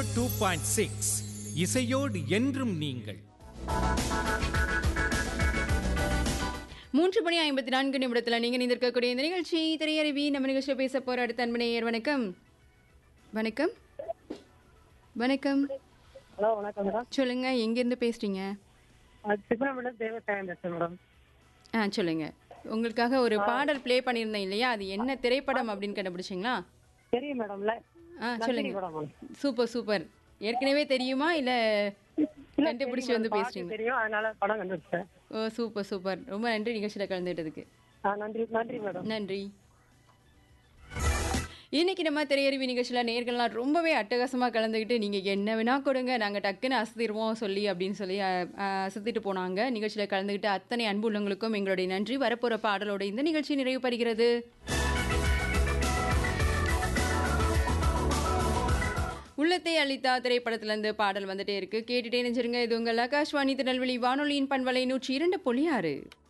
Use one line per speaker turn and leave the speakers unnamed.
two point six இசையோடு என்றும் நீங்கள்
மூன்று மணி ஐம்பத்தி நான்கு நிமிடத்தில் நீங்கள் நிந்திருக்கக்கூடிய இந்த நிகழ்ச்சி திரையறிவி நம்ம நிகழ்ச்சியை பேச போகிற அடுத்த அன்பனையர் வணக்கம் வணக்கம் வணக்கம்
ஹலோ வணக்கம் மேடம்
சொல்லுங்க எங்கேருந்து பேசுறீங்க
சிக்னா மேடம் தேவசாயம் பேசுறேன் மேடம்
ஆ சொல்லுங்க உங்களுக்காக ஒரு பாடல் ப்ளே பண்ணியிருந்தேன் இல்லையா அது என்ன திரைப்படம் அப்படின்னு கண்டுபிடிச்சிங்களா
தெரியும் மேடம்ல
ஆ சொல்லுங்க
படம் மேடம்
சூப்பர் சூப்பர் ஏற்கனவே தெரியுமா இல்லை கண்டுபிடிச்சி வந்து பேசுறீங்க
தெரியும் அதனால படம் கண்டுபிடிச்சேன்
ஓ சூப்பர் சூப்பர் ரொம்ப நன்றி நிகழ்ச்சியில் கலந்துக்கிட்டதுக்கு
ஆ நன்றி நன்றி மேடம்
நன்றி இன்னைக்கு நம்ம திரையறிவி நிகழ்ச்சியில் நேர்கள்லாம் ரொம்பவே அட்டகாசமாக கலந்துக்கிட்டு நீங்கள் என்ன வேணா கொடுங்க நாங்கள் டக்குன்னு அசத்திடுவோம் சொல்லி அப்படின்னு சொல்லி அஹ், அஹ், அசத்திட்டு போனாங்க நிகழ்ச்சியில் கலந்துக்கிட்டு அத்தனை அன்பு உள்ளவங்களுக்கும் எங்களுடைய நன்றி வரப்போகிற பாடலோட இந்த நிகழ்ச்சி நிறைவு பெறுகிறது உள்ளத்தை அளித்தா திரைப்படத்திலிருந்து பாடல் வந்துட்டே இருக்கு கேட்டுட்டே நினைச்சிருங்க இது உங்கள் ஆகாஷ்வாணி திருநெல்வேலி வானொலியின் பண்பலை நூற்றி இரண்டு புள்ளி ஆறு